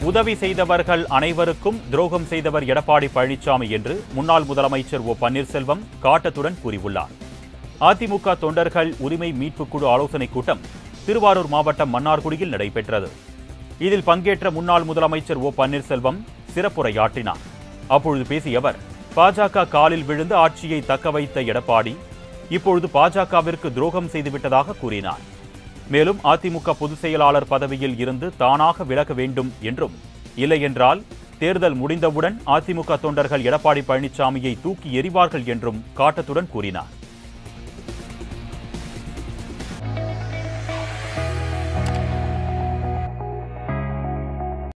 உதவி செய்தவர்கள் அனைவருக்கும் துரோகம் செய்தவர் எடப்பாடி பழனிசாமி என்று முன்னாள் முதலமைச்சர் ஓ பன்னீர்செல்வம் காட்டத்துடன் கூறியுள்ளார் அதிமுக தொண்டர்கள் உரிமை மீட்புக் குழு ஆலோசனைக் கூட்டம் திருவாரூர் மாவட்டம் மன்னார்குடியில் நடைபெற்றது இதில் பங்கேற்ற முன்னாள் முதலமைச்சர் ஓ பன்னீர்செல்வம் சிறப்புரையாற்றினார் அப்பொழுது பேசிய அவர் பாஜக காலில் விழுந்து ஆட்சியை தக்க வைத்த எடப்பாடி இப்பொழுது பாஜகவிற்கு துரோகம் செய்துவிட்டதாக கூறினார் மேலும் அதிமுக பொதுச் செயலாளர் பதவியில் இருந்து தானாக விலக வேண்டும் என்றும் இல்லையென்றால் தேர்தல் முடிந்தவுடன் அதிமுக தொண்டர்கள் எடப்பாடி பழனிசாமியை தூக்கி எறிவார்கள் என்றும் காட்டத்துடன் கூறினார்